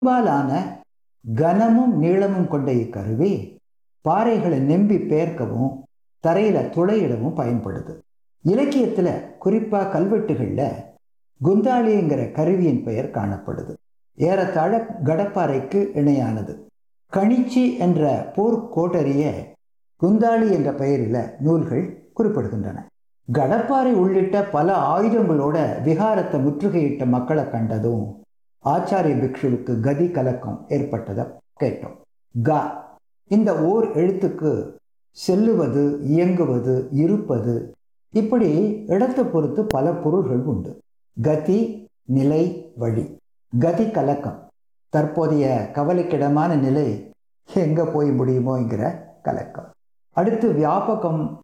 பெரும்பாலான கனமும் நீளமும் கொண்ட இக்கருவி பாறைகளை நெம்பி பெயர்க்கவும் தரையில துளையிடவும் பயன்படுது இலக்கியத்துல குறிப்பா கல்வெட்டுகள்ல குந்தாளிங்கிற கருவியின் பெயர் காணப்படுது ஏறத்தாழ கடப்பாறைக்கு இணையானது கணிச்சி என்ற போர்க்கோட்டரிய குந்தாளி என்ற பெயரில் நூல்கள் குறிப்பிடுகின்றன கடப்பாறை உள்ளிட்ட பல ஆயுதங்களோட விகாரத்தை முற்றுகையிட்ட மக்களை கண்டதும் ஆச்சாரிய பிக்ஷுவுக்கு கதி கலக்கம் ஏற்பட்டதை கேட்டோம் க இந்த ஓர் எழுத்துக்கு செல்லுவது இயங்குவது இருப்பது இப்படி இடத்தை பொறுத்து பல பொருள்கள் உண்டு கதி நிலை வழி கதி கலக்கம் தற்போதைய கவலைக்கிடமான நிலை எங்கே போய் முடியுமோங்கிற கலக்கம் அடுத்து வியாபகம்